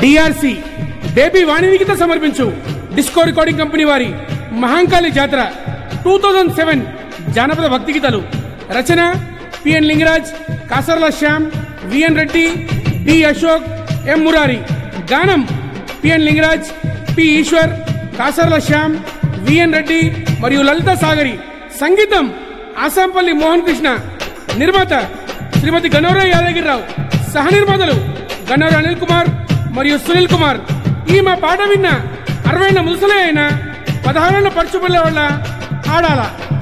DRC baby వాణినికిత సమర్పించు disco recording company వారి మహాంకాళి జాతర టూ థౌజండ్ సెవెన్ జానపద భక్తి గీతాలు రచన PN Lingaraj Kasarla Shyam VN Reddy D Ashok M Murari గానం PN Lingaraj P Eshwar Kasarla Shyam VN Reddy మరియు లలిత సాగరి సంగీతం ఆసాంపల్లి మోహన్ కృష్ణ నిర్మాత శ్రీమతి గణవర యాదగిరిరావు సహ నిర్మాతలు గన్నవర అనిల్ కుమార్ మరియు సునీల్ కుమార్ ఈ మా పాట విన్న అరవై ముసలే అయిన పదహారేళ్ల పరచుపల్లె వాళ్ళ ఆడాల